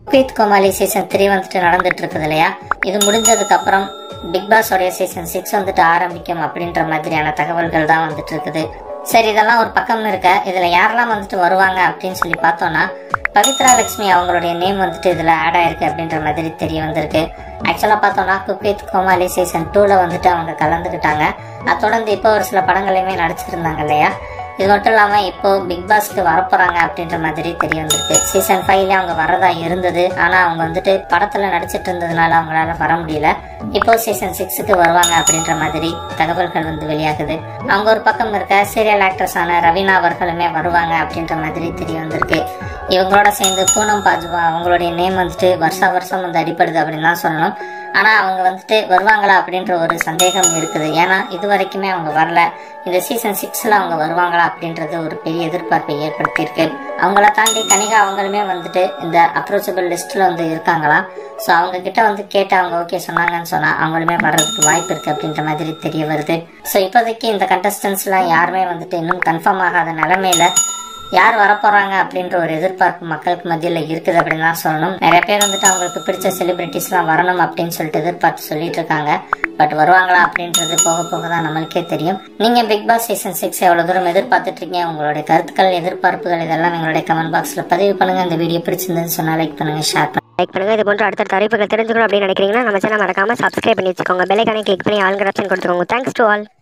cook with கோமாளி season three வந்துட்டு நடந்துட்டு இருக்குது இல்லையா இது முடிஞ்சதுக்கு அப்புறம் பிக் பாஸ் உடைய சீசன் சிக்ஸ் வந்துட்டு ஆரம்பிக்கும் அப்படின்ற மாதிரியான தகவல்கள் தான் வந்துட்டு இருக்குது சரி இதெல்லாம் ஒரு பக்கம் இருக்க இதுல யாரெல்லாம் வந்துட்டு வருவாங்க அப்படின்னு சொல்லி பார்த்தோம்னா பவித்ரா லட்சுமி அவங்களுடைய நேம் வந்துட்டு இதுல ஆட் ஆயிருக்கு அப்படின்ற மாதிரி தெரிய வந்திருக்கு ஆக்சுவலா பார்த்தோம்னா குக்வித் கோமாளி சீசன் டூல வந்துட்டு அவங்க கலந்துக்கிட்டாங்க அதை தொடர்ந்து இப்போ ஒரு சில படங்களையுமே நடிச்சிருந்தாங்க இல்லையா இது மட்டும் இல்லாம இப்போ பிக் பாஸ்க்கு வரப்போறாங்க அப்படின்ற மாதிரி தெரிய வந்திருக்கு சீசன் ஃபைவ்ல அவங்க வரதா இருந்தது ஆனா அவங்க வந்துட்டு படத்துல நடிச்சிட்டு இருந்ததுனால அவங்களால வர முடியல இப்போ சீசன் சிக்ஸுக்கு வருவாங்க அப்படின்ற மாதிரி தகவல்கள் வந்து வெளியாகுது அவங்க ஒரு பக்கம் இருக்க சீரியல் ஆக்ட்ரஸான ரவீனா அவர்களுமே வருவாங்க அப்படின்ற மாதிரி தெரிய வந்திருக்கு இவங்களோட சேர்ந்து பூனம் பாஜுவா அவங்களுடைய நேம் வந்துட்டு வருஷா வருஷம் வந்து அடிப்படுது அப்படின்னு தான் சொல்லணும் ஆனா அவங்க வந்துட்டு வருவாங்களா அப்படின்ற ஒரு சந்தேகம் இருக்குது ஏன்னா இது வரைக்குமே அவங்க வரல இந்த சீசன் சிக்ஸ்ல அவங்க வருவாங்களா அப்படின்றது ஒரு பெரிய எதிர்பார்ப்பை ஏற்படுத்தியிருக்கு அவங்கள தாண்டி கனிகா அவங்களுமே வந்துட்டு இந்த அப்ரோச்சபிள் லிஸ்ட்ல வந்து இருக்காங்களாம் ஸோ அவங்க கிட்ட வந்து கேட்டு அவங்க ஓகே சொன்னாங்கன்னு சொன்னா அவங்களுமே வர்றதுக்கு வாய்ப்பு இருக்கு அப்படின்ற மாதிரி தெரிய வருது ஸோ இப்போதைக்கு இந்த கண்டஸ்டன்ஸ்லாம் யாருமே வந்துட்டு இன்னும் கன்ஃபார்ம் ஆகாத நிலைமையில யார் வரப்போறாங்க அப்படின்ற ஒரு எதிர்பார்ப்பு மக்களுக்கு மத்தியில் இருக்குது அப்படின்னு தான் சொல்லணும் நிறைய பேர் வந்துட்டு அவங்களுக்கு பிடிச்ச செலிபிரிட்டிஸ்லாம் வரணும் அப்படின்னு சொல்லிட்டு எதிர்பார்த்து சொல்லிட்டு இருக்காங்க பட் வருவாங்களா அப்படின்றது போக போக தான் நம்மளுக்கே தெரியும் நீங்க பிக் பாஸ் சீசன் சிக்ஸ் எவ்வளவு தூரம் எதிர்பார்த்துட்டு இருக்கீங்க உங்களுடைய கருத்துக்கள் எதிர்பார்ப்புகள் இதெல்லாம் எங்களுடைய கமெண்ட் பாக்ஸ்ல பதிவு பண்ணுங்க இந்த வீடியோ பிடிச்சிருந்ததுன்னு சொன்னா லைக் பண்ணுங்க ஷேர் பண்ணுங்க லைக் பண்ணுங்க இது போன்ற அடுத்த அறிவிப்புகள் தெரிஞ்சுக்கணும் அப்படின்னு நினைக்கிறீங்கன்னா நம்ம சேனல் மறக்காம சப்ஸ்கிரைப் பண்ணி வச்சுக்கோங்க பெல்லைக்கானே கிளிக் பண்ணி ஆளுங்க ஆப்ஷன் கொடுத்துக்கோங்க தேங்க்ஸ் டு ஆல்